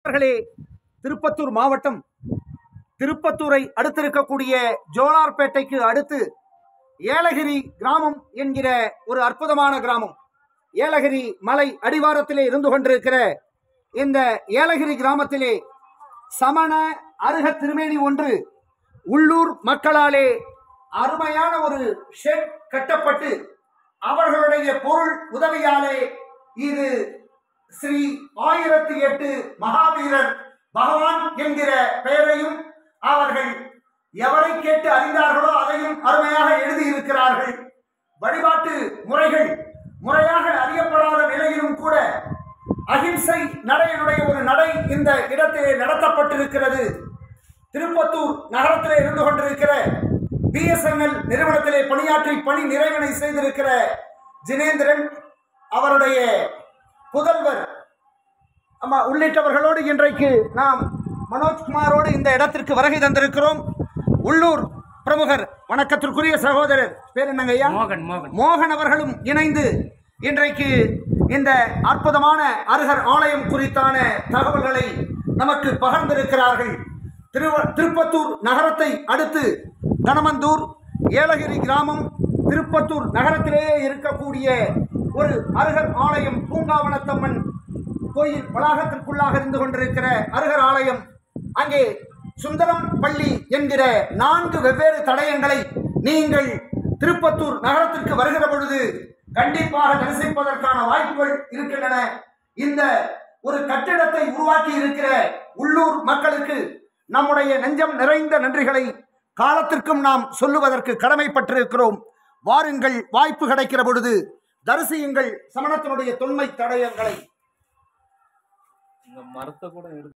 நண்பர்களே திருப்பத்தூர் மாவட்டம் திருப்பத்தூரை அடுத்திருக்கக்கூடிய ஜோலார்பேட்டைக்கு அடுத்து ஏலகிரி கிராமம் என்கிற ஒரு அற்புதமான கிராமம் ஏலகிரி மலை அடிவாரத்திலே இருந்து கொண்டிருக்கிற இந்த ஏலகிரி கிராமத்திலே சமண அருக திருமேனி ஒன்று உள்ளூர் மக்களாலே அருமையான ஒரு ஷெட் கட்டப்பட்டு அவர்களுடைய பொருள் உதவியாலே இது ஸ்ரீ ஆயிரத்தி எட்டு மகாவீரர் பகவான் என்கிற பெயரையும் அவர்கள் எவரை கேட்டு அறிந்தார்களோ அதையும் அருமையாக எழுதியிருக்கிறார்கள் வழிபாட்டு முறைகள் முறையாக அறியப்படாத நிலையிலும் கூட அகிம்சை நடையினுடைய ஒரு நடை இந்த இடத்திலே நடத்தப்பட்டிருக்கிறது திருப்பத்தூர் நகரத்திலே இருந்து கொண்டிருக்கிற பிஎஸ்என்எல் நிறுவனத்திலே பணியாற்றி பணி நிறைவினை செய்திருக்கிற ஜினேந்திரன் அவருடைய புதல்வர் ஆமா உள்ளிட்டவர்களோடு இன்றைக்கு நாம் மனோஜ்குமாரோடு இந்த இடத்திற்கு வருகை தந்திருக்கிறோம் உள்ளூர் பிரமுகர் வணக்கத்திற்குரிய சகோதரர் பேர் என்னங்க ஐயா மோகன் மோகன் மோகன் அவர்களும் இணைந்து இன்றைக்கு இந்த அற்புதமான அருகர் ஆலயம் குறித்தான தகவல்களை நமக்கு பகிர்ந்திருக்கிறார்கள் திரு திருப்பத்தூர் நகரத்தை அடுத்து தனமந்தூர் ஏலகிரி கிராமம் திருப்பத்தூர் நகரத்திலேயே இருக்கக்கூடிய ஒரு அருகர் ஆலயம் பூங்காவனத்தம்மன் கோயில் வளாகத்திற்குள்ளாக இருந்து கொண்டிருக்கிற அருகர் ஆலயம் அங்கே சுந்தரம் பள்ளி என்கிற நான்கு வெவ்வேறு தடயங்களை நீங்கள் திருப்பத்தூர் நகரத்திற்கு வருகிற பொழுது கண்டிப்பாக தரிசிப்பதற்கான வாய்ப்புகள் இருக்கின்றன இந்த ஒரு கட்டிடத்தை உருவாக்கி இருக்கிற உள்ளூர் மக்களுக்கு நம்முடைய நெஞ்சம் நிறைந்த நன்றிகளை காலத்திற்கும் நாம் சொல்லுவதற்கு கடமைப்பட்டிருக்கிறோம் வாருங்கள் வாய்ப்பு கிடைக்கிற பொழுது தரிசியுங்கள் சமணத்தினுடைய தொன்மை தடயங்களை இந்த மரத்தை கூட எடுத்து